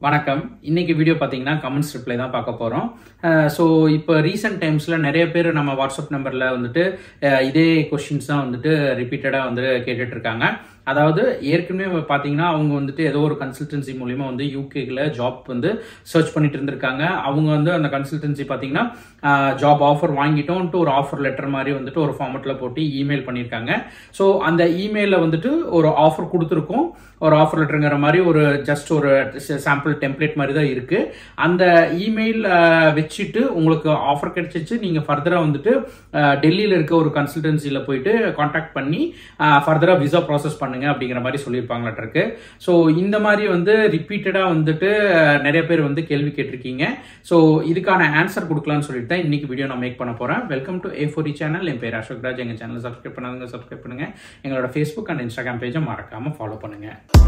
வணக்கம் இன்னைக்கு வீடியோ பார்த்தீங்கன்னா கமெண்ட்ஸ் ரிப்ளை தான் பார்க்க போகிறோம் ஸோ இப்போ ரீசெண்ட் டைம்ஸில் நிறைய பேர் நம்ம வாட்ஸ்அப் நம்பரில் வந்துட்டு அஹ், இதே கொஷின்ஸ் தான் வந்துட்டு ரிப்பீட்டடாக வந்து கேட்டுட்டு இருக்காங்க அதாவது ஏற்கனவே பார்த்தீங்கன்னா அவங்க வந்துட்டு ஏதோ ஒரு கன்சல்டன்சி மூலியமா வந்து யூகேல ஜாப் வந்து சர்ச் பண்ணிட்டு இருந்திருக்காங்க அவங்க வந்து அந்த கன்சல்டன்சி பார்த்தீங்கன்னா ஜாப் ஆஃபர் வாங்கிட்டோம்ட்டு ஒரு ஆஃபர் லெட்டர் மாதிரி வந்துட்டு ஒரு ஃபார்மெட்டில் போட்டு இமெயில் பண்ணியிருக்காங்க ஸோ அந்த இமெயிலில் வந்துட்டு ஒரு ஆஃபர் கொடுத்துருக்கோம் ஒரு ஆஃபர் லெட்டருங்கிற மாதிரி ஒரு ஜஸ்ட் ஒரு சாம்பிள் டெம்ப்ளேட் மாதிரி தான் இருக்கு அந்த இமெயில் வச்சுட்டு உங்களுக்கு ஆஃபர் கிடைச்சிச்சு நீங்க ஃபர்தரா வந்துட்டு அஹ், டெல்லியில இருக்க ஒரு கன்சல்டன்சில போயிட்டு காண்டாக்ட் பண்ணி ஃபர்தரா விசா ப்ராசஸ் பண்ணுங்க அப்படிங்கிற மாதிரி சொல்லியிருப்பாங்களாட்டிருக்கு ஸோ இந்த மாதிரி வந்து ரிப்பீட்டடா வந்துட்டு அஹ், நிறைய பேர் வந்து கேள்வி கேட்டிருக்கீங்க ஸோ இதுக்கான ஆன்சர் கொடுக்கலாம்னு சொல்லிட்டு தான் இன்னைக்கு வீடியோ நான் மேக் பண்ண போறேன் வெல்கம் டு ஏ ஃபோரி சேனல் என் பேர் அசோக் ராஜ் எங்க சேனல் சப்ஸ்கிரைப் பண்ணாங்க சப்ஸ்கிரைப் பண்ணுங்க எங்களோட ஃபேஸ்புக் அண்ட் இன்ஸ்டாகிராம் பேஜை மறக்காம ஃபாலோ பண்ணுங்க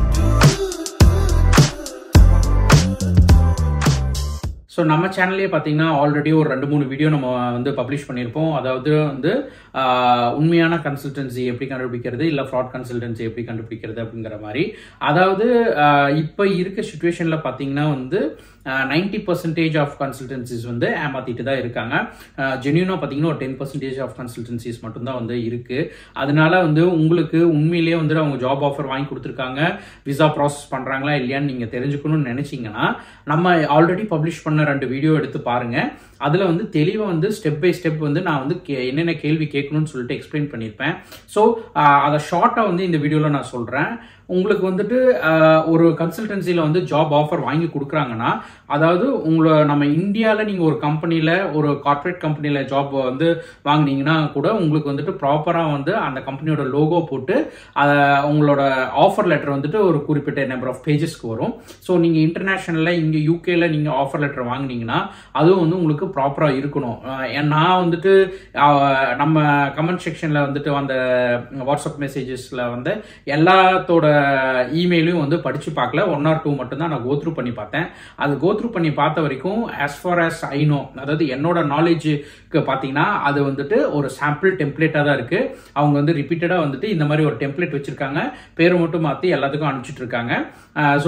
ஸோ நம்ம சேனல்லே பார்த்தீங்கன்னா ஆல்ரெடி ஒரு ரெண்டு மூணு வீடியோ நம்ம வந்து பப்ளிஷ் பண்ணியிருப்போம் அதாவது வந்து ஆஹ், உண்மையான கன்சல்டன்சி எப்படி கண்டுபிடிக்கிறது இல்லை ஃப்ராட் கன்சல்டன்சி எப்படி கண்டுபிடிக்கிறது அப்படிங்கிற மாதிரி அதாவது இப்போ இருக்க சுச்சுவேஷனில் பார்த்தீங்கன்னா வந்து நைன்டி பர்சன்டேஜ் ஆஃப் கன்சல்டன்சிஸ் வந்து ஏமாத்திட்டு தான் இருக்காங்க ஜென்யூனாக பார்த்தீங்கன்னா ஒரு டென் பர்சன்டேஜ் ஆஃப் கன்சல்டன்சிஸ் மட்டும்தான் வந்து இருக்கு அதனால வந்து உங்களுக்கு உண்மையிலேயே வந்து அவங்க ஜாப் ஆஃபர் வாங்கி கொடுத்துருக்காங்க விசா ப்ராசஸ் பண்ணுறாங்களா இல்லையான்னு நீங்கள் தெரிஞ்சுக்கணும்னு நினச்சிங்கன்னா நம்ம ஆல்ரெடி பப்ளிஷ் பண்ண ரெண்டு வீடியோ எடுத்து பாருங்க அதில் வந்து தெளிவாக வந்து ஸ்டெப் பை ஸ்டெப் வந்து நான் வந்து கே- என்னென்ன கேள்வி கேட்கணும்னு சொல்லிட்டு எக்ஸ்பிளைன் பண்ணியிருப்பேன் ஸோ அதை ஷார்ட்டாக வந்து இந்த வீடியோவில் நான் சொல்கிறேன் உங்களுக்கு வந்துட்டு ஆஹ், ஒரு கன்சல்டன்சியில் வந்து ஜாப் ஆஃபர் வாங்கி கொடுக்குறாங்கன்னா அதாவது உங்களை நம்ம இந்தியாவில் நீங்கள் ஒரு கம்பெனியில் ஒரு கார்ப்பரேட் கம்பெனியில் ஜாப் வந்து வாங்குனீங்கன்னா கூட உங்களுக்கு வந்துட்டு ப்ராப்பராக வந்து அந்த கம்பெனியோட லோகோ போட்டு அதை உங்களோட ஆஃபர் லெட்டர் வந்துட்டு ஒரு குறிப்பிட்ட நம்பர் ஆஃப் பேஜஸ்க்கு வரும் ஸோ நீங்கள் இன்டர்நேஷனலில் இங்கே யூகேல நீங்கள் ஆஃபர் லெட்டர் வாங்குனீங்கன்னா அதுவும் வந்து உங்களுக்கு ப்ராப்பராக இருக்கணும் ஆஹ் ஏன் நான் வந்துட்டு ஆஹ் நம்ம கமெண்ட் செக்ஷனில் வந்துட்டு அந்த வாட்ஸ்அப் மெசேஜஸில் வந்து எல்லாத்தோட இமெயிலையும் வந்து படித்து பார்க்கல ஒன் ஆர் டூ மட்டும்தான் நான் கோத்ரூ பண்ணி பார்த்தேன் அது கோத்ரூ பண்ணி பார்த்த வரைக்கும் as far as I know அதாவது என்னோட நாலேஜுக்கு பார்த்தீங்கன்னா அது வந்துட்டு ஒரு சாம்பிள் டெம்ப்ளேட்டாக தான் இருக்கு அவங்க வந்து ரிப்பீட்டடாக வந்துட்டு இந்த மாதிரி ஒரு டெம்ப்ளேட் வச்சிருக்காங்க பேரை மட்டும் மாற்றி எல்லாத்துக்கும் அனுப்பிச்சிட்டு இருக்காங்க ஸோ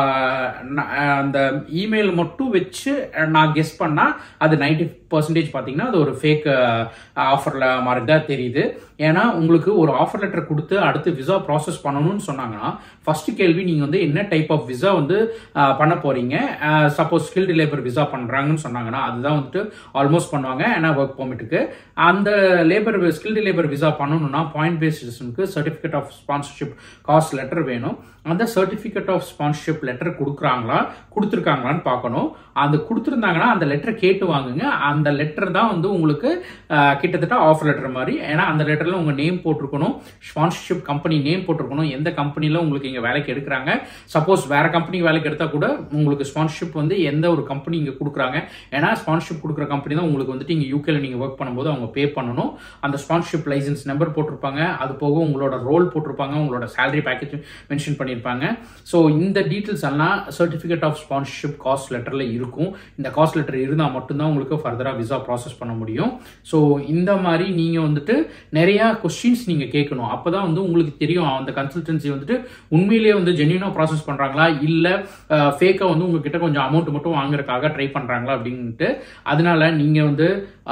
அந்த இமெயில் மட்டும் வச்சு நான் கெஸ் பண்ணால் அது நைன்டி பர்சன்டேஜ் பார்த்தீங்கன்னா அது ஒரு ஃபேக் ஆஃபரில் மாதிரி தான் தெரியுது ஏன்னா உங்களுக்கு ஒரு ஆஃபர் லெட்டர் கொடுத்து அடுத்து விசா ப்ராசஸ் பண்ணணும்னு சொன்னாங்கன்னா ஃபர்ஸ்ட் கேள்வி நீங்கள் வந்து என்ன டைப் ஆஃப் விசா வந்து ஆஹ், பண்ண போறீங்க சப்போஸ் ஸ்கில்டு லேபர் விசா பண்ணுறாங்கன்னு சொன்னாங்கன்னா அதுதான் வந்துட்டு ஆல்மோஸ்ட் பண்ணுவாங்க ஏன்னா ஒர்க் பெர்மிட்டுக்கு அந்த லேபர் ஸ்கில்டு லேபர் விசா பண்ணணும்னா பாயிண்ட் பேஸ்ட் சிஸ்டம்க்கு certificate of sponsorship cost letter வேணும் அந்த சர்டிஃபிகேட் ஆஃப் ஸ்பான்சர்ஷிப் லெட்டர் கொடுக்குறாங்களா கொடுத்துருக்காங்களான்னு பார்க்கணும் அது கொடுத்துருந்தாங்கன்னா அந்த லெட்டர் கேட்டு வாங்குங்க அந்த லெட்டர் தான் வந்து உங்களுக்கு ஆஹ், கிட்டத்தட்ட ஆஃபர் லெட்டர் மாதிரி ஏன்னா அந்த லெட்டரில் உங்கள் நேம் போட்டிருக்கணும் ஸ்பான்சர்ஷிப் கம்பெனி நேம் போட்டிருக்கணும் எந்த கம்பெனியில் உங்களுக்கு இங்கே வேலைக்கு எடுக்கிறாங்க சப்போஸ் வேற கம்பெனிக்கு வேலைக்கு எடுத்தால் கூட உங்களுக்கு ஸ்பான்சர்ஷிப் வந்து எந்த ஒரு கம்பெனி இங்கே கொடுக்குறாங்க ஏன்னா ஸ்பான்சர்ஷிப் கொடுக்குற கம்பெனி தான் உங்களுக்கு வந்துட்டு இங்கே யூகேல நீங்கள் ஒர்க் பண்ணும்போது அவங்க பே பண்ணணும் அந்த ஸ்பான்சர்ஷிப் லைசன்ஸ் நம்பர் போட்டிருப்பாங்க அது போக உங்களோட ரோல் போட்டிருப்பாங்க உங்களோட salary பேக்கேஜ் மென்ஷன் பண்ணியிருப்பாங்க ஸோ இந்த டீட்டெயில்ஸ் எல்லாம் சர்டிஃபிகேட் ஆஃப் ஸ்பான்சர்ஷிப் காஸ்ட் லெட்டரில் இருக்கும் இந்த காஸ்ட் லெட்டர் இருந்தால் மட்டும்தான் உங்களுக்கு ஃபர்தராக விசா ப்ராசஸ் பண்ண முடியும் ஸோ இந்த மாதிரி நீங்கள் வந்துட்டு நிறைய கொஸ்டின்ஸ் நீங்கள் கேட்கணும் அப்போ தான் வந்து உங்களுக்கு தெரியும் அந்த கன்சல்டன்சி வந்துட்டு உண்மையிலேயே வந்து ஜென்யூனாக ப்ராசஸ் பண்ணுறாங்களா இல்லை ஃபேக்காக வந்து உங்ககிட்ட கொஞ்சம் அமௌண்ட் மட்டும் வாங்குறதுக்காக ட்ரை பண்ணுறாங்களா அப்படின்ட்டு அதனால நீங்கள் வந்து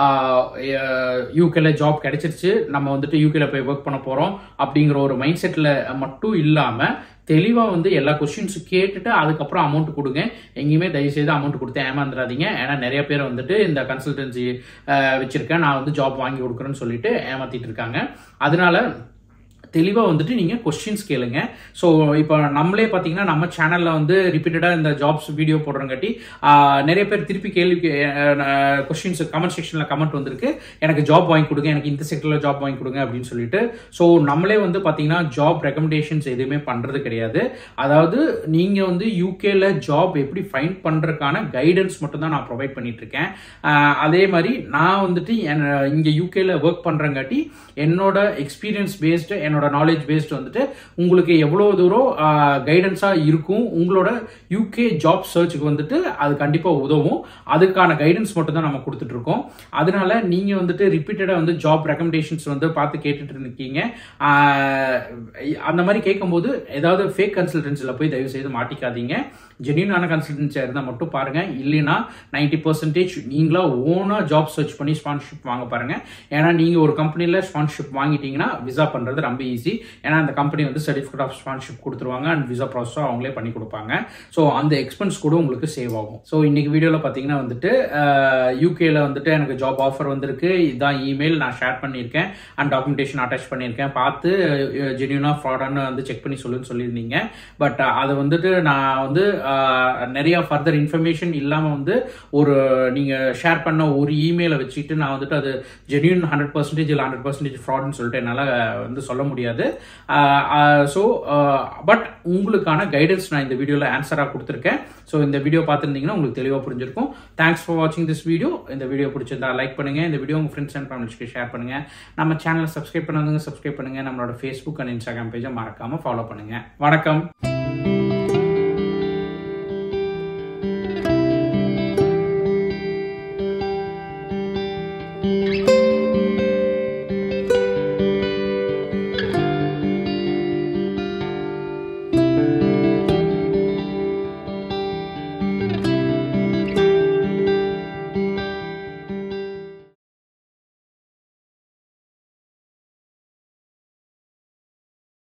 யூகேல ஜாப் கிடைச்சிருச்சு நம்ம வந்துட்டு யூகேல போய் ஒர்க் பண்ண போகிறோம் அப்படிங்கிற ஒரு மைண்ட் செட்டில் மட்டும் இல்லாமல் தெளிவாக வந்து எல்லா கொஸ்டின்ஸும் கேட்டுட்டு அதுக்கப்புறம் அமௌண்ட் கொடுங்க எங்கேயுமே தயவுசெய்து அமௌண்ட் கொடுத்து ஏமாந்துடாதீங்க ஏன்னா நிறைய பேர் வந்துட்டு இந்த கன்சல்டன்சி வச்சிருக்கேன் நான் வந்து ஜாப் வாங்கி கொடுக்குறேன்னு சொல்லிட்டு ஏமாத்திட்டு இருக்காங்க அதனால தெளிவாக வந்துட்டு நீங்கள் கொஸ்டின்ஸ் கேளுங்க ஸோ இப்போ நம்மளே பார்த்தீங்கன்னா நம்ம சேனலில் வந்து ரிப்பீட்டடாக இந்த ஜாப்ஸ் வீடியோ போடுறங்காட்டி ஆஹ், நிறைய பேர் திருப்பி கேள்வி கொஸ்டின்ஸ் கமெண்ட் செக்ஷனில் கமெண்ட் வந்திருக்கு எனக்கு ஜாப் வாங்கி கொடுங்க எனக்கு இந்த செக்டரில் ஜாப் வாங்கி கொடுங்க அப்படின்னு சொல்லிட்டு ஸோ நம்மளே வந்து பார்த்தீங்கன்னா ஜாப் ரெக்கமெண்டேஷன்ஸ் எதுவுமே பண்ணுறது கிடையாது அதாவது நீங்கள் வந்து யூகேல ஜாப் எப்படி ஃபைண்ட் பண்ணுறதுக்கான கைடன்ஸ் மட்டும் தான் நான் ப்ரொவைட் பண்ணிட்டு இருக்கேன் ஆஹ், அதே மாதிரி நான் வந்துட்டு என்- இங்க யூகேல ஒர்க் பண்றங்காட்டி என்னோட எக்ஸ்பீரியன்ஸ் பேஸ்டு என்னோட என்னோட நாலேஜ் பேஸ்ட் வந்துட்டு உங்களுக்கு எவ்வளோ தூரம் கைடன்ஸாக இருக்கும் உங்களோட யூகே ஜாப் சர்ச்சுக்கு வந்துட்டு அது கண்டிப்பாக உதவும் அதுக்கான கைடன்ஸ் மட்டும் தான் நம்ம கொடுத்துட்டு இருக்கோம் அதனால நீங்கள் வந்துட்டு ரிப்பீட்டடாக வந்து ஜாப் ரெக்கமெண்டேஷன்ஸ் வந்து பார்த்து கேட்டுட்டு இருக்கீங்க ஆஹ் அந்த மாதிரி கேட்கும்போது ஏதாவது ஃபேக் கன்சல்டன்சியில் போய் தயவு செய்து மாட்டிக்காதீங்க ஜென்யூனான கன்சல்டன்சியாக இருந்தால் மட்டும் பாருங்க இல்லைன்னா நைன்டி பர்சன்டேஜ் நீங்களா ஓனாக ஜாப் சர்ச் பண்ணி ஸ்பான்சர்ஷிப் வாங்க பாருங்க ஏன்னா நீங்கள் ஒரு கம்பெனியில் ஸ்பான்சர்ஷிப் வாங்கிட்டீங்கன்னா விசா பண்ணுறது ரொம்ப ஈஸி ஏன்னா அந்த கம்பெனி வந்து சர்டிஃபிகேட் ஆஃப் ஸ்பான்சர்ஷிப் கொடுத்துருவாங்க அண்ட் விசா ப்ராசஸும் அவங்களே பண்ணி கொடுப்பாங்க ஸோ அந்த எக்ஸ்பென்ஸ் கூட உங்களுக்கு சேவ் ஆகும் ஸோ இன்னைக்கு வீடியோவில் பார்த்தீங்கன்னா வந்துட்டு யூகேல வந்துட்டு எனக்கு ஜாப் ஆஃபர் வந்திருக்கு இதுதான் இமெயில் நான் ஷேர் பண்ணியிருக்கேன் அண்ட் டாக்குமெண்டேஷன் அட்டாச் பண்ணியிருக்கேன் பார்த்து ஜென்யூனாக ஃப்ராடான்னு வந்து செக் பண்ணி சொல்லுன்னு சொல்லியிருந்தீங்க பட் அது வந்துட்டு நான் வந்து அஹ், நிறைய ஃபர்தர் இன்ஃபர்மேஷன் இல்லாமல் வந்து ஒரு நீங்கள் ஷேர் பண்ண ஒரு இமெயிலை வச்சுட்டு நான் வந்துட்டு அது ஜென்யூன் ஹண்ட்ரட் பர்சன்டேஜ் இல்லை ஹண்ட்ரட் பர்சன்டேஜ் ஃப்ராட்னு சொல்லிட்டு என்னால் வந்து சொல்ல முடியாது ஸோ பட் உங்களுக்கான கைடன்ஸ் நான் இந்த வீடியோவில் ஆன்சராக கொடுத்துருக்கேன் ஸோ இந்த வீடியோ பார்த்துருந்தீங்கன்னா உங்களுக்கு தெளிவாக புரிஞ்சிருக்கும் தேங்க்ஸ் ஃபார் வாட்சிங் திஸ் வீடியோ இந்த வீடியோ பிடிச்சிருந்தா லைக் பண்ணுங்க இந்த வீடியோ உங்கள் ஃப்ரெண்ட்ஸ் அண்ட் ஃபேமிலிஸ்க்கு ஷேர் பண்ணுங்க நம்ம சேனலை சப்ஸ்கிரைப் பண்ணாதவங்க சப்ஸ்கிரைப் பண்ணுங்க நம்மளோட ஃபேஸ்புக் அண்ட் இன்ஸ்டாகிராம் பேஜை மறக்காம ஃபாலோ பண்ணுங்க வணக்கம்